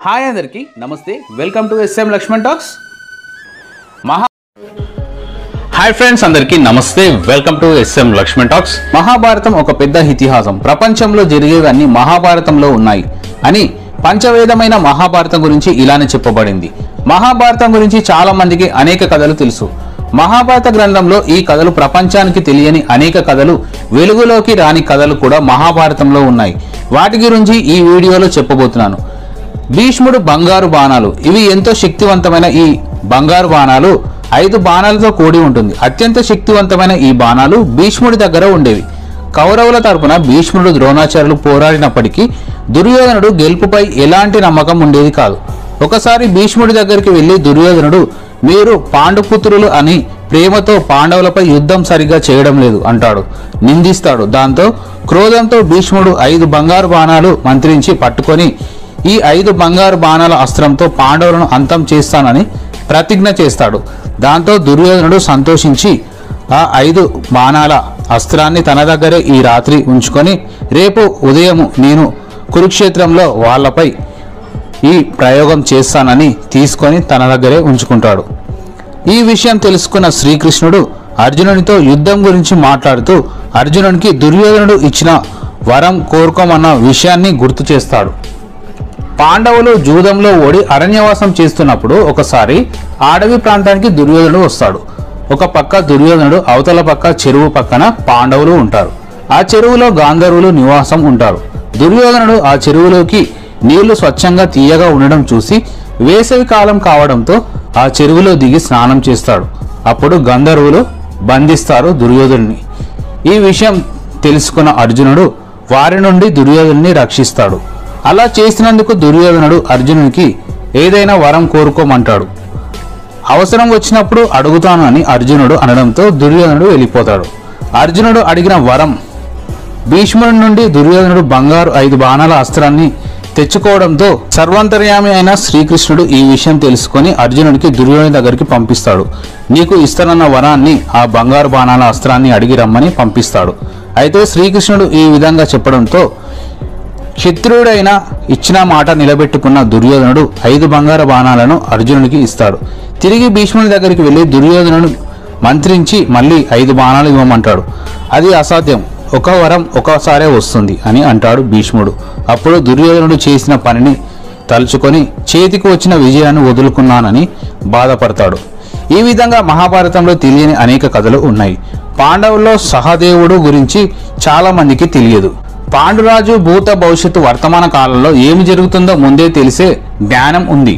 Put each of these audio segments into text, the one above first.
hi అందరికీ namaste welcome to SM Lakshman talks మహా hi friends అందరికీ namaste welcome to SM Lakshman talks Mahabharatam ఒక పెద్ద ఇతిహాసం ప్రపంచంలో జరిగేవన్నీ మహాభారతంలో ఉన్నాయి అని పంచవేదమైన మహాభారతం గురించి ఇలానే చెప్పబడింది మహాభారతం గురించి చాలా మందికి అనేక కథలు తెలుసు మహాభారత గ్రంథంలో ఈ కథలు ప్రపంచానికి తెలియని అనేక కథలు వెలుగులోకి రాని కథలు కూడా మహాభారతంలో ఉన్నాయి వాటి గురించి ఈ వీడియోలో చెప్పబోతున్నాను భీష్ముడు బంగారు బాణాలు ఇవి ఎంతో శక్తివంతమైన ఈ బంగారు బాణాలు ఐదు బాణాలతో కూడి ఉంటుంది అత్యంత శక్తివంతమైన ఈ బాణాలు భీష్ముడి దగ్గర ఉండేవి కౌరవుల తరపున భీష్ముడు ద్రోణాచార్యులు పోరాడినప్పటికీ దుర్యోధనుడు గెలుపుపై ఎలాంటి నమ్మకం ఉండేది కాదు ఒకసారి భీష్ముడి దగ్గరికి వెళ్లి దుర్యోధనుడు మీరు పాండుపుత్రులు అని ప్రేమతో పాండవులపై యుద్ధం సరిగా చేయడం లేదు అంటాడు నిందిస్తాడు దాంతో క్రోధంతో భీష్ముడు ఐదు బంగారు బాణాలు మంత్రించి పట్టుకొని ఈ ఐదు బంగారు బాణాల అస్త్రంతో పాండవులను అంతం చేస్తానని ప్రతిజ్ఞ చేస్తాడు దాంతో దుర్యోధనుడు సంతోషించి ఆ ఐదు బాణాల అస్త్రాన్ని తన దగ్గరే ఈ రాత్రి ఉంచుకొని రేపు ఉదయం నేను కురుక్షేత్రంలో వాళ్ళపై ఈ ప్రయోగం చేస్తానని తీసుకొని తన దగ్గరే ఉంచుకుంటాడు ఈ విషయం తెలుసుకున్న శ్రీకృష్ణుడు అర్జునునితో యుద్ధం గురించి మాట్లాడుతూ అర్జునునికి దుర్యోధనుడు ఇచ్చిన వరం కోరుకోమన్న విషయాన్ని గుర్తు చేస్తాడు పాండవులు జూదంలో ఓడి అరణ్యవాసం చేస్తున్నప్పుడు ఒకసారి అడవి ప్రాంతానికి దుర్యోధనుడు వస్తాడు ఒక పక్క దుర్యోధనుడు అవతల పక్క చెరువు పక్కన పాండవులు ఉంటారు ఆ చెరువులో గాంధర్వులు నివాసం ఉంటారు దుర్యోధనుడు ఆ చెరువులోకి నీళ్లు స్వచ్ఛంగా తీయగా ఉండడం చూసి వేసవి కాలం కావడంతో ఆ చెరువులో దిగి స్నానం చేస్తాడు అప్పుడు గంధర్వులు బంధిస్తారు దుర్యోధనుని ఈ విషయం తెలుసుకున్న అర్జునుడు వారి నుండి దుర్యోధనుని రక్షిస్తాడు అలా చేసినందుకు దుర్యోధనుడు అర్జునునికి ఏదైనా వరం కోరుకోమంటాడు అవసరం వచ్చినప్పుడు అడుగుతాను అని అర్జునుడు అనడంతో దుర్యోధనుడు వెళ్ళిపోతాడు అర్జునుడు అడిగిన వరం భీష్ముడి నుండి దుర్యోధనుడు బంగారు ఐదు బాణాల అస్త్రాన్ని తెచ్చుకోవడంతో సర్వాంతర్యామి అయిన శ్రీకృష్ణుడు ఈ విషయం తెలుసుకొని అర్జునుడికి దుర్యోధను దగ్గరికి పంపిస్తాడు నీకు ఇస్తానన్న వరాన్ని ఆ బంగారు బాణాల అస్త్రాన్ని అడిగి రమ్మని పంపిస్తాడు అయితే శ్రీకృష్ణుడు ఈ విధంగా చెప్పడంతో క్షత్రుడైన ఇచ్చిన మాట నిలబెట్టుకున్న దుర్యోధనుడు ఐదు బంగారు బాణాలను అర్జునుడికి ఇస్తాడు తిరిగి భీష్ముని దగ్గరికి వెళ్లి దుర్యోధనుడు మంత్రించి మళ్ళీ ఐదు బాణాలు ఇవ్వమంటాడు అది అసాధ్యం ఒక వరం ఒకసారే వస్తుంది అని అంటాడు భీష్ముడు అప్పుడు దుర్యోధనుడు చేసిన పనిని తలుచుకొని చేతికి వచ్చిన విజయాన్ని వదులుకున్నానని బాధపడతాడు ఈ విధంగా మహాభారతంలో తెలియని అనేక కథలు ఉన్నాయి పాండవుల్లో సహదేవుడు గురించి చాలా మందికి తెలియదు పాండురాజు భూత భవిష్యత్తు వర్తమాన కాలంలో ఏమి జరుగుతుందో ముందే తెలిసే జ్ఞానం ఉంది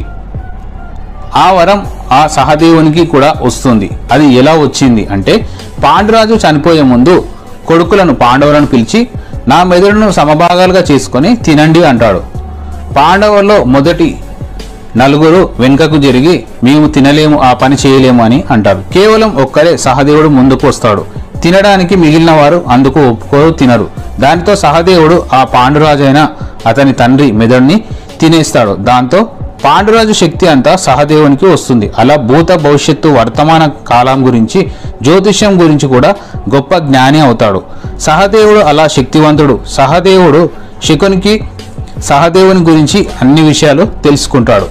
ఆ వరం ఆ సహదేవునికి కూడా వస్తుంది అది ఎలా వచ్చింది అంటే పాండురాజు చనిపోయే ముందు కొడుకులను పాండవులను పిలిచి నా మెదడును సమభాగాలుగా చేసుకొని తినండి అంటాడు పాండవుల్లో మొదటి నలుగురు వెనుకకు జరిగి మేము తినలేము ఆ పని చేయలేము అని అంటారు కేవలం ఒక్కరే సహదేవుడు ముందుకు వస్తాడు తినడానికి మిగిలిన వారు అందుకు ఒప్పుకోరు తినరు దానితో సహదేవుడు ఆ పాండురాజైన అతని తండ్రి మెదడుని తినేస్తాడు దాంతో పాండురాజు శక్తి అంతా సహదేవునికి వస్తుంది అలా భూత భవిష్యత్తు వర్తమాన కాలం గురించి జ్యోతిష్యం గురించి కూడా గొప్ప జ్ఞాని అవుతాడు సహదేవుడు అలా శక్తివంతుడు సహదేవుడు శకునికి సహదేవుని గురించి అన్ని విషయాలు తెలుసుకుంటాడు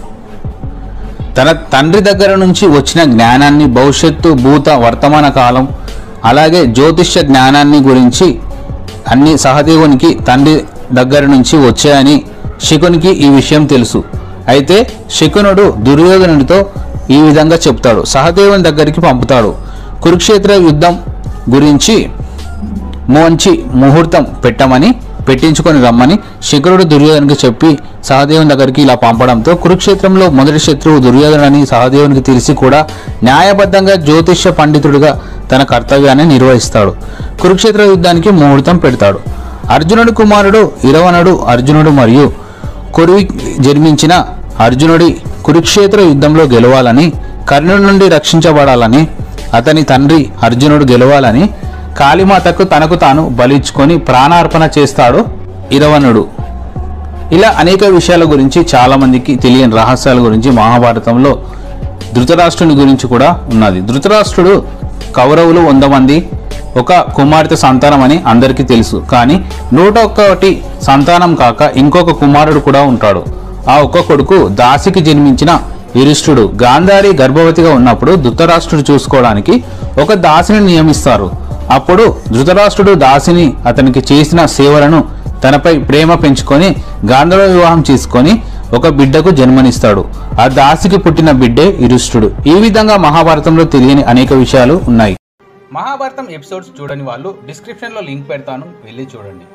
తన తండ్రి దగ్గర నుంచి వచ్చిన జ్ఞానాన్ని భవిష్యత్తు భూత వర్తమాన కాలం అలాగే జ్యోతిష్య జ్ఞానాన్ని గురించి అన్ని సహదేవునికి తండ్రి దగ్గర నుంచి వచ్చాయని శకునికి ఈ విషయం తెలుసు అయితే శకునుడు దుర్యోధనుడితో ఈ విధంగా చెప్తాడు సహదేవుని దగ్గరికి పంపుతాడు కురుక్షేత్ర యుద్ధం గురించి మంచి ముహూర్తం పెట్టమని పెట్టించుకొని రమ్మని శకురుడు దుర్యోధనునికి చెప్పి సహదేవుని దగ్గరికి ఇలా పంపడంతో కురుక్షేత్రంలో మొదటి శత్రువు దుర్యోధనని సహదేవునికి తెలిసి కూడా న్యాయబద్ధంగా జ్యోతిష్య పండితుడిగా తన కర్తవ్యాన్ని నిర్వహిస్తాడు కురుక్షేత్ర యుద్ధానికి ముహూర్తం పెడతాడు అర్జునుడి కుమారుడు ఇరవనుడు అర్జునుడు మరియు కొరివి జన్మించిన అర్జునుడి కురుక్షేత్ర యుద్ధంలో గెలవాలని కర్ణుడి నుండి రక్షించబడాలని అతని తండ్రి అర్జునుడు గెలవాలని కాళీమాతకు తనకు తాను బలిచ్చుకొని ప్రాణార్పణ చేస్తాడు ఇరవనుడు ఇలా అనేక విషయాల గురించి చాలా మందికి తెలియని రహస్యాల గురించి మహాభారతంలో ధృతరాష్ట్రుని గురించి కూడా ఉన్నది ధృతరాష్ట్రుడు కౌరవులు వంద మంది ఒక కుమార్తె సంతానం అని అందరికీ తెలుసు కానీ నూట ఒక్కటి సంతానం కాక ఇంకొక కుమారుడు కూడా ఉంటాడు ఆ ఒక్క కొడుకు దాసికి జన్మించిన యుధిష్ఠుడు గాంధారి గర్భవతిగా ఉన్నప్పుడు ధృతరాష్ట్రుడు చూసుకోవడానికి ఒక దాసిని నియమిస్తారు అప్పుడు ధృతరాష్ట్రుడు దాసిని అతనికి చేసిన సేవలను తనపై ప్రేమ పెంచుకొని గాంధర్వ వివాహం చేసుకొని ఒక బిడ్డకు జన్మనిస్తాడు ఆ దాసికి పుట్టిన బిడ్డే యుధిష్ఠుడు ఈ విధంగా మహాభారతంలో తెలియని అనేక విషయాలు ఉన్నాయి మహాభారతం ఎపిసోడ్స్ చూడని వాళ్ళు డిస్క్రిప్షన్లో లింక్ పెడతాను వెళ్ళి చూడండి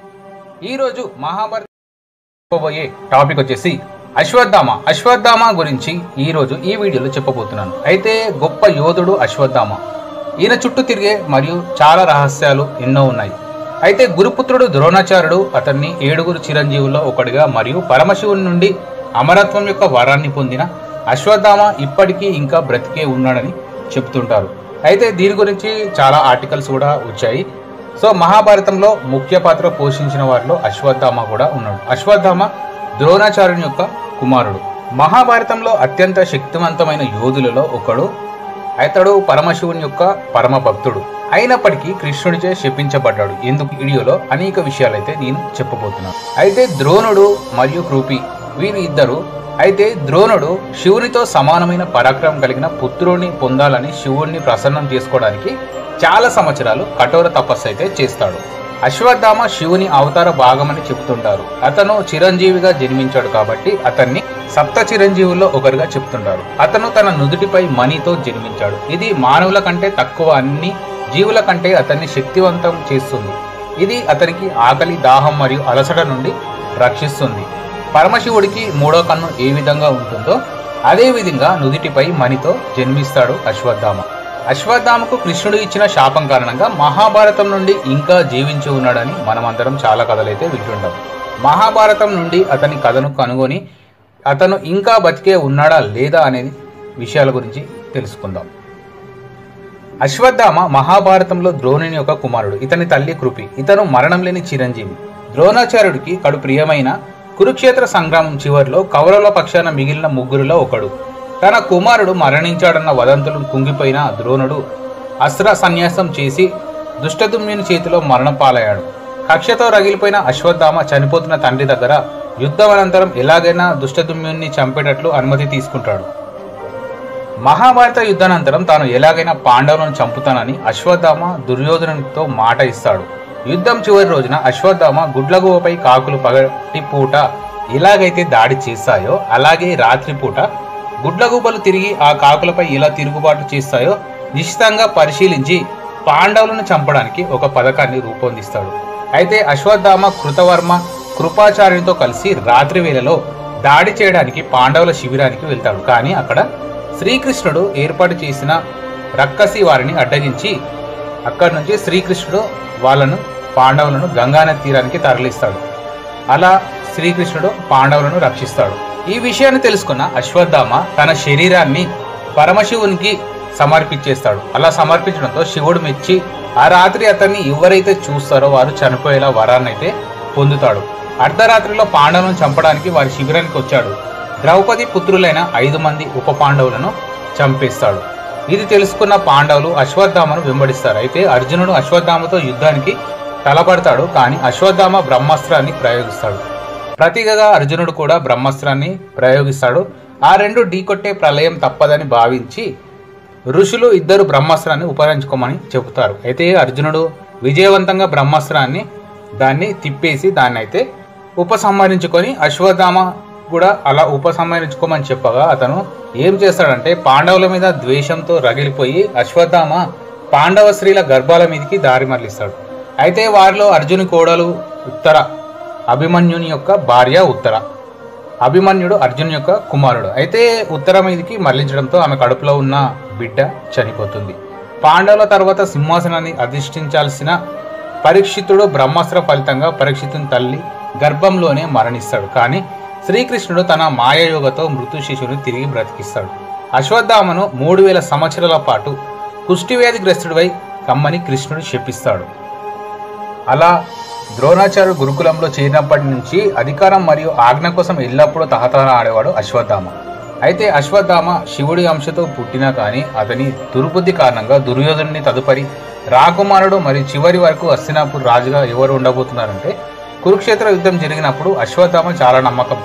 ఈరోజు మహాభారతం చెప్పబోయే టాపిక్ వచ్చేసి అశ్వత్థామ అశ్వత్థామ గురించి ఈ రోజు ఈ వీడియోలో చెప్పబోతున్నాను అయితే గొప్ప యోధుడు అశ్వత్థామ ఈయన చుట్టూ తిరిగే మరియు చాలా రహస్యాలు ఎన్నో ఉన్నాయి అయితే గురుపుత్రుడు ద్రోణాచార్యుడు అతన్ని ఏడుగురు చిరంజీవుల్లో ఒకడిగా మరియు పరమశివుని నుండి అమరత్వం యొక్క వరాన్ని పొందిన అశ్వత్థామ ఇప్పటికీ ఇంకా బ్రతికే ఉన్నాడని చెప్తుంటారు అయితే దీని గురించి చాలా ఆర్టికల్స్ కూడా వచ్చాయి సో మహాభారతంలో ముఖ్య పాత్ర పోషించిన వారిలో అశ్వత్థామ కూడా ఉన్నాడు అశ్వత్థామ ద్రోణాచార్యుని యొక్క కుమారుడు మహాభారతంలో అత్యంత శక్తివంతమైన యోధులలో ఒకడు అతడు పరమశివుని యొక్క పరమ భక్తుడు అయినప్పటికీ కృష్ణుడిచే శపించబడ్డాడు ఎందుకు వీడియోలో అనేక విషయాలైతే నేను చెప్పబోతున్నాను అయితే ద్రోణుడు మరియు కృపి వీరి ఇద్దరు అయితే ద్రోణుడు శివునితో సమానమైన పరాక్రమం కలిగిన పుత్రుడిని పొందాలని శివుణ్ణి ప్రసన్నం చేసుకోవడానికి చాలా సంవత్సరాలు కఠోర తపస్సు అయితే చేస్తాడు అశ్వత్థామ శివుని అవతార భాగమని చెప్తుంటారు అతను చిరంజీవిగా జన్మించాడు కాబట్టి అతన్ని సప్త చిరంజీవుల్లో ఒకరుగా చెప్తుంటారు అతను తన నుదుటిపై మణితో జన్మించాడు ఇది మానవుల కంటే తక్కువ అన్ని జీవుల కంటే అతన్ని శక్తివంతం చేస్తుంది ఇది అతనికి ఆకలి దాహం మరియు అలసట నుండి రక్షిస్తుంది పరమశివుడికి మూడో కన్ను ఏ విధంగా ఉంటుందో అదే విధంగా నుదిటిపై మణితో జన్మిస్తాడు అశ్వత్థామ అశ్వత్థామకు కృష్ణుడు ఇచ్చిన శాపం కారణంగా మహాభారతం నుండి ఇంకా జీవించి ఉన్నాడని మనమందరం చాలా కథలైతే వింటుంటాం మహాభారతం నుండి అతని కథను కనుగొని అతను ఇంకా బతికే ఉన్నాడా లేదా అనేది విషయాల గురించి తెలుసుకుందాం అశ్వత్థామ మహాభారతంలో ద్రోణుని యొక్క కుమారుడు ఇతని తల్లి కృపి ఇతను మరణం లేని చిరంజీవి ద్రోణాచార్యుడికి కడు ప్రియమైన కురుక్షేత్ర సంగ్రామం చివరిలో కౌరవుల పక్షాన మిగిలిన ముగ్గురులో ఒకడు తన కుమారుడు మరణించాడన్న వదంతులను కుంగిపోయిన ద్రోణుడు అస్త్ర సన్యాసం చేసి దుష్టదుమ్యుని చేతిలో మరణం పాలయ్యాడు కక్షతో రగిలిపోయిన అశ్వత్థామ చనిపోతున్న తండ్రి దగ్గర యుద్ధం అనంతరం ఎలాగైనా దుష్టదుమ్యుని చంపేటట్లు అనుమతి తీసుకుంటాడు మహాభారత యుద్ధానంతరం తాను ఎలాగైనా పాండవులను చంపుతానని అశ్వత్థామ దుర్యోధనునితో మాట ఇస్తాడు యుద్ధం చివరి రోజున అశ్వత్థామ గుడ్లగువపై కాకులు పగటి పూట ఎలాగైతే దాడి చేస్తాయో అలాగే రాత్రి పూట గుడ్లగూబలు తిరిగి ఆ కాకులపై ఎలా తిరుగుబాటు చేస్తాయో నిశ్చితంగా పరిశీలించి పాండవులను చంపడానికి ఒక పథకాన్ని రూపొందిస్తాడు అయితే అశ్వత్థామ కృతవర్మ కృపాచార్యునితో కలిసి రాత్రి వేళలో దాడి చేయడానికి పాండవుల శిబిరానికి వెళ్తాడు కానీ అక్కడ శ్రీకృష్ణుడు ఏర్పాటు చేసిన రక్కసి వారిని అడ్డగించి అక్కడి నుంచి శ్రీకృష్ణుడు వాళ్ళను పాండవులను గంగానది తీరానికి తరలిస్తాడు అలా శ్రీకృష్ణుడు పాండవులను రక్షిస్తాడు ఈ విషయాన్ని తెలుసుకున్న అశ్వత్థామ తన శరీరాన్ని పరమశివునికి సమర్పించేస్తాడు అలా సమర్పించడంతో శివుడు మెచ్చి ఆ రాత్రి అతన్ని ఎవరైతే చూస్తారో వారు చనిపోయేలా వరాన్ని అయితే పొందుతాడు అర్ధరాత్రిలో పాండవులను చంపడానికి వారి శిబిరానికి వచ్చాడు ద్రౌపది పుత్రులైన ఐదు మంది ఉప పాండవులను చంపేస్తాడు ఇది తెలుసుకున్న పాండవులు అశ్వత్థామను వెంబడిస్తారు అయితే అర్జునుడు అశ్వత్థామతో యుద్ధానికి తలపడతాడు కానీ అశ్వత్థామ బ్రహ్మాస్త్రాన్ని ప్రయోగిస్తాడు ప్రతిగగా అర్జునుడు కూడా బ్రహ్మాస్త్రాన్ని ప్రయోగిస్తాడు ఆ రెండు ఢీకొట్టే ప్రళయం తప్పదని భావించి ఋషులు ఇద్దరు బ్రహ్మాస్త్రాన్ని ఉపయోగించుకోమని చెబుతారు అయితే అర్జునుడు విజయవంతంగా బ్రహ్మాస్త్రాన్ని దాన్ని తిప్పేసి దాన్ని అయితే ఉపసంహరించుకొని అశ్వత్థామ కూడా అలా ఉపసంహరించుకోమని చెప్పగా అతను ఏం చేస్తాడంటే పాండవుల మీద ద్వేషంతో రగిలిపోయి అశ్వత్థామ పాండవ స్త్రీల గర్భాల మీదకి దారి మరలిస్తాడు అయితే వారిలో అర్జుని కోడలు ఉత్తర అభిమన్యుని యొక్క భార్య ఉత్తర అభిమన్యుడు అర్జున్ యొక్క కుమారుడు అయితే ఉత్తర మీదకి మరలించడంతో ఆమె కడుపులో ఉన్న బిడ్డ చనిపోతుంది పాండవుల తర్వాత సింహాసనాన్ని అధిష్ఠించాల్సిన పరీక్షితుడు బ్రహ్మాస్త్ర ఫలితంగా పరీక్షితుని తల్లి గర్భంలోనే మరణిస్తాడు కానీ శ్రీకృష్ణుడు తన మాయయోగతో మృతు శిశువుని తిరిగి బ్రతికిస్తాడు అశ్వత్థామను మూడు వేల సంవత్సరాల పాటు కుష్టివ్యాధిగ్రస్తుడివై కమ్మని కృష్ణుడు శపిస్తాడు అలా ద్రోణాచార్య గురుకులంలో చేరినప్పటి నుంచి అధికారం మరియు ఆజ్ఞ కోసం ఎల్లప్పుడూ తహతహ ఆడేవాడు అశ్వత్థామ అయితే అశ్వత్థామ శివుడి అంశతో పుట్టినా కానీ అతని దుర్బుద్ధి కారణంగా దుర్యోధనుని తదుపరి రాకుమారుడు మరియు చివరి వరకు హస్తినాపూర్ రాజుగా ఎవరు ఉండబోతున్నారంటే కురుక్షేత్ర యుద్ధం జరిగినప్పుడు అశ్వత్థామ చాలా నమ్మకంతో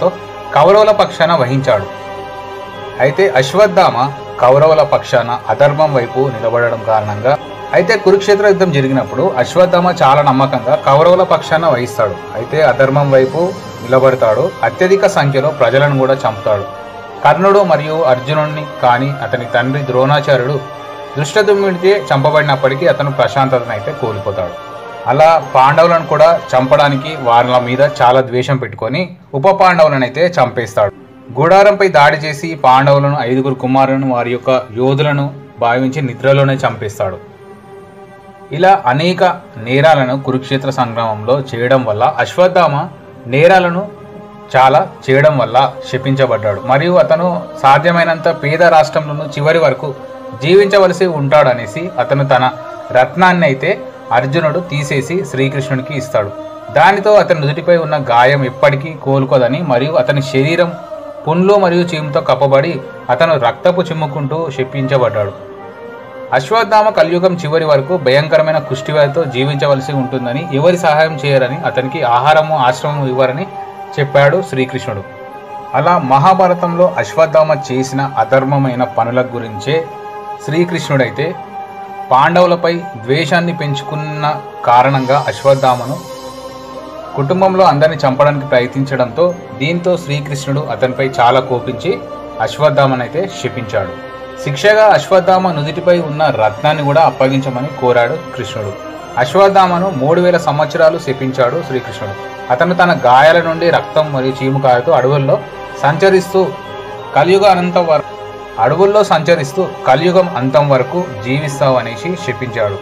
కౌరవుల పక్షాన వహించాడు అయితే అశ్వత్థామ కౌరవుల పక్షాన అధర్మం వైపు నిలబడడం కారణంగా అయితే కురుక్షేత్ర యుద్ధం జరిగినప్పుడు అశ్వత్థామ చాలా నమ్మకంగా కౌరవుల పక్షాన వహిస్తాడు అయితే అధర్మం వైపు నిలబడతాడు అత్యధిక సంఖ్యలో ప్రజలను కూడా చంపుతాడు కర్ణుడు మరియు అర్జునుడిని కానీ అతని తండ్రి ద్రోణాచార్యుడు దృష్టదుమ్ముడితే చంపబడినప్పటికీ అతను ప్రశాంతతను అయితే కోల్పోతాడు అలా పాండవులను కూడా చంపడానికి వాళ్ళ మీద చాలా ద్వేషం పెట్టుకొని ఉప పాండవులను అయితే చంపేస్తాడు గుడారంపై దాడి చేసి పాండవులను ఐదుగురు కుమారులను వారి యొక్క యోధులను భావించి నిద్రలోనే చంపేస్తాడు ఇలా అనేక నేరాలను కురుక్షేత్ర సంగ్రామంలో చేయడం వల్ల అశ్వత్థామ నేరాలను చాలా చేయడం వల్ల శపించబడ్డాడు మరియు అతను సాధ్యమైనంత పేద రాష్ట్రంలోనూ చివరి వరకు జీవించవలసి ఉంటాడనేసి అతను తన రత్నాన్ని అయితే అర్జునుడు తీసేసి శ్రీకృష్ణునికి ఇస్తాడు దానితో అతని నుదుటిపై ఉన్న గాయం ఎప్పటికీ కోలుకోదని మరియు అతని శరీరం పుండ్లు మరియు చీముతో కప్పబడి అతను రక్తపు చిమ్ముకుంటూ శపించబడ్డాడు అశ్వత్థామ కలియుగం చివరి వరకు భయంకరమైన కుష్టివ్యాధితో జీవించవలసి ఉంటుందని ఎవరి సహాయం చేయరని అతనికి ఆహారము ఆశ్రమం ఇవ్వరని చెప్పాడు శ్రీకృష్ణుడు అలా మహాభారతంలో అశ్వత్థామ చేసిన అధర్మమైన పనుల గురించే శ్రీకృష్ణుడైతే పాండవులపై ద్వేషాన్ని పెంచుకున్న కారణంగా అశ్వత్థామను కుటుంబంలో అందరిని చంపడానికి ప్రయత్నించడంతో దీంతో శ్రీకృష్ణుడు అతనిపై చాలా కోపించి అశ్వత్థామనైతే శపించాడు శిక్షగా అశ్వత్థామ నుదిటిపై ఉన్న రత్నాన్ని కూడా అప్పగించమని కోరాడు కృష్ణుడు అశ్వత్థామను మూడు వేల సంవత్సరాలు శపించాడు శ్రీకృష్ణుడు అతను తన గాయాల నుండి రక్తం మరియు చీముకాయతో అడవుల్లో సంచరిస్తూ కలియుగ అనంతం వరకు అడవుల్లో సంచరిస్తూ కలియుగం అంతం వరకు జీవిస్తావు అనేసి శపించాడు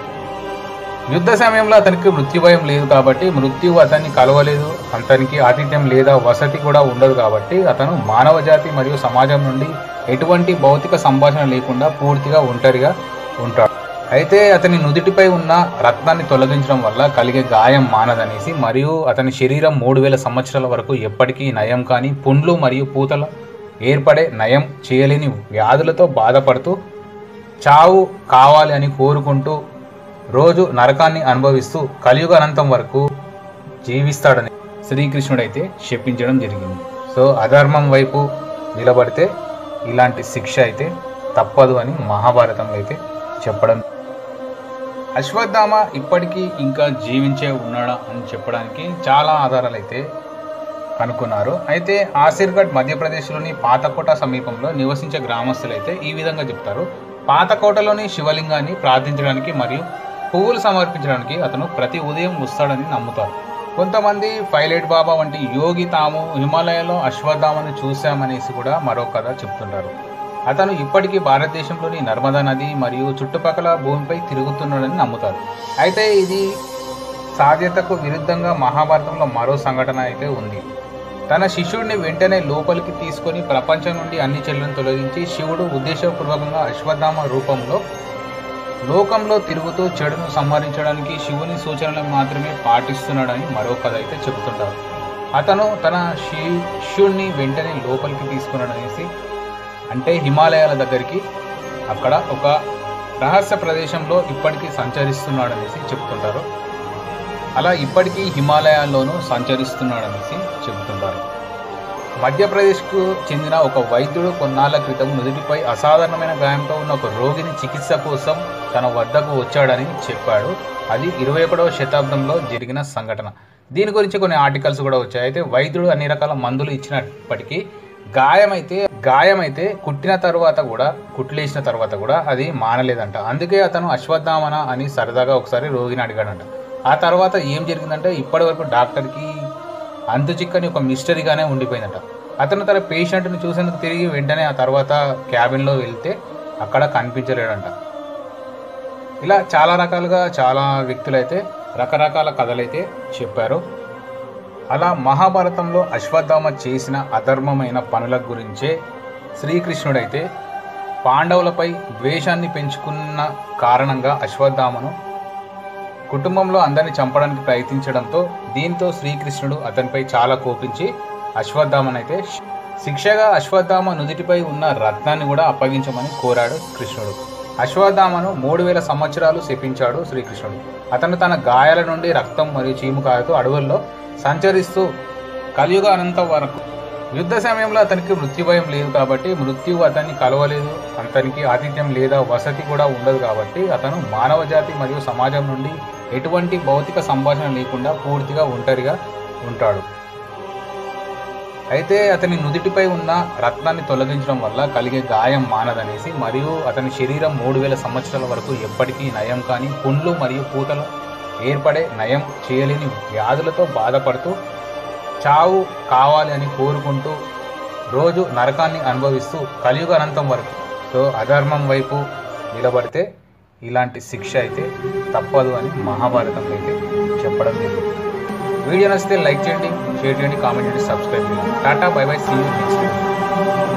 యుద్ధ సమయంలో అతనికి మృత్యు భయం లేదు కాబట్టి మృత్యువు అతన్ని కలవలేదు అతనికి ఆతిథ్యం లేదా వసతి కూడా ఉండదు కాబట్టి అతను మానవ జాతి మరియు సమాజం నుండి ఎటువంటి భౌతిక సంభాషణ లేకుండా పూర్తిగా ఒంటరిగా ఉంటాడు అయితే అతని నుదిటిపై ఉన్న రత్నాన్ని తొలగించడం వల్ల కలిగే గాయం మానదనేసి మరియు అతని శరీరం మూడు వేల సంవత్సరాల వరకు ఎప్పటికీ నయం కాని పుండ్లు మరియు పూతలు ఏర్పడే నయం చేయలేని వ్యాధులతో బాధపడుతూ చావు కావాలి అని కోరుకుంటూ రోజు నరకాన్ని అనుభవిస్తూ కలియుగ అనంతం వరకు జీవిస్తాడని శ్రీకృష్ణుడైతే శపించడం జరిగింది సో అధర్మం వైపు నిలబడితే ఇలాంటి శిక్ష అయితే తప్పదు అని మహాభారతంలో అయితే చెప్పడం అశ్వత్థామ ఇప్పటికీ ఇంకా జీవించే ఉన్నాడా అని చెప్పడానికి చాలా ఆధారాలు అయితే కనుక్కున్నారు అయితే ఆసిర్గఢ్ మధ్యప్రదేశ్లోని పాతకోట సమీపంలో నివసించే గ్రామస్తులైతే ఈ విధంగా చెప్తారు పాతకోటలోని శివలింగాన్ని ప్రార్థించడానికి మరియు పువ్వులు సమర్పించడానికి అతను ప్రతి ఉదయం వస్తాడని నమ్ముతారు కొంతమంది పైలట్ బాబా వంటి యోగి తాము హిమాలయాలో అశ్వత్థామను చూశామనేసి కూడా మరో కథ చెప్తుంటారు అతను ఇప్పటికీ భారతదేశంలోని నర్మదా నది మరియు చుట్టుపక్కల భూమిపై తిరుగుతున్నాడని నమ్ముతారు అయితే ఇది సాధ్యతకు విరుద్ధంగా మహాభారతంలో మరో సంఘటన అయితే ఉంది తన శిష్యుడిని వెంటనే లోపలికి తీసుకొని ప్రపంచం నుండి అన్ని చెల్లను తొలగించి శివుడు ఉద్దేశపూర్వకంగా అశ్వత్థామ రూపంలో లోకంలో తిరుగుతూ చెడును సంహరించడానికి శివుని సూచనలను మాత్రమే పాటిస్తున్నాడని మరో కథ అయితే చెబుతుంటారు అతను తన శిష్యుణ్ణి వెంటనే లోపలికి తీసుకున్నాడనేసి అంటే హిమాలయాల దగ్గరికి అక్కడ ఒక రహస్య ప్రదేశంలో ఇప్పటికీ సంచరిస్తున్నాడనేసి చెప్తుంటారు అలా ఇప్పటికీ హిమాలయాల్లోనూ సంచరిస్తున్నాడనేసి చెబుతుంటారు మధ్యప్రదేశ్కు చెందిన ఒక వైద్యుడు కొన్నాళ్ల క్రితం నుదుటిపై అసాధారణమైన గాయంతో ఉన్న ఒక రోగిని చికిత్స కోసం తన వద్దకు వచ్చాడని చెప్పాడు అది ఇరవై ఒకటవ శతాబ్దంలో జరిగిన సంఘటన దీని గురించి కొన్ని ఆర్టికల్స్ కూడా వచ్చాయి అయితే వైద్యుడు అన్ని రకాల మందులు ఇచ్చినప్పటికీ గాయమైతే గాయమైతే కుట్టిన తర్వాత కూడా కుట్లేసిన తర్వాత కూడా అది మానలేదంట అందుకే అతను అశ్వత్థామన అని సరదాగా ఒకసారి రోగిని అడిగాడంట ఆ తర్వాత ఏం జరిగిందంటే ఇప్పటి వరకు డాక్టర్కి అంతు చిక్కని ఒక మిస్టరీగానే ఉండిపోయిందట అతను తన పేషెంట్ని చూసేందుకు తిరిగి వెంటనే ఆ తర్వాత క్యాబిన్లో వెళ్తే అక్కడ కనిపించలేడంట ఇలా చాలా రకాలుగా చాలా వ్యక్తులైతే రకరకాల కథలైతే చెప్పారు అలా మహాభారతంలో అశ్వత్థామ చేసిన అధర్మమైన పనుల గురించే శ్రీకృష్ణుడైతే పాండవులపై ద్వేషాన్ని పెంచుకున్న కారణంగా అశ్వత్థామను కుటుంబంలో అందరిని చంపడానికి ప్రయత్నించడంతో దీంతో శ్రీకృష్ణుడు అతనిపై చాలా కోపించి అశ్వత్థామనైతే శిక్షగా అశ్వత్థామ నుదిటిపై ఉన్న రత్నాన్ని కూడా అప్పగించమని కోరాడు కృష్ణుడు అశ్వత్థామను మూడు వేల సంవత్సరాలు శపించాడు శ్రీకృష్ణుడు అతను తన గాయాల నుండి రక్తం మరియు చీముకాయతో అడవుల్లో సంచరిస్తూ కలియుగ అనంతం వరకు యుద్ధ సమయంలో అతనికి మృత్యు భయం లేదు కాబట్టి మృత్యువు అతన్ని కలవలేదు అతనికి ఆతిథ్యం లేదా వసతి కూడా ఉండదు కాబట్టి అతను మానవ జాతి మరియు సమాజం నుండి ఎటువంటి భౌతిక సంభాషణ లేకుండా పూర్తిగా ఒంటరిగా ఉంటాడు అయితే అతని నుదిటిపై ఉన్న రత్నాన్ని తొలగించడం వల్ల కలిగే గాయం మానదనేసి మరియు అతని శరీరం మూడు వేల సంవత్సరాల వరకు ఎప్పటికీ నయం కాని పుండ్లు మరియు పూతలు ఏర్పడే నయం చేయలేని వ్యాధులతో బాధపడుతూ చావు కావాలి అని కోరుకుంటూ రోజు నరకాన్ని అనుభవిస్తూ కలియుగ అనంతం వరకు సో అధర్మం వైపు నిలబడితే ఇలాంటి శిక్ష అయితే తప్పదు అని మహాభారతంలో అయితే చెప్పడం జరిగింది వీడియో నచ్చితే లైక్ చేయండి షేర్ చేయండి కామెంట్ చేయండి సబ్స్క్రైబ్ చేయండి tata bye bye see next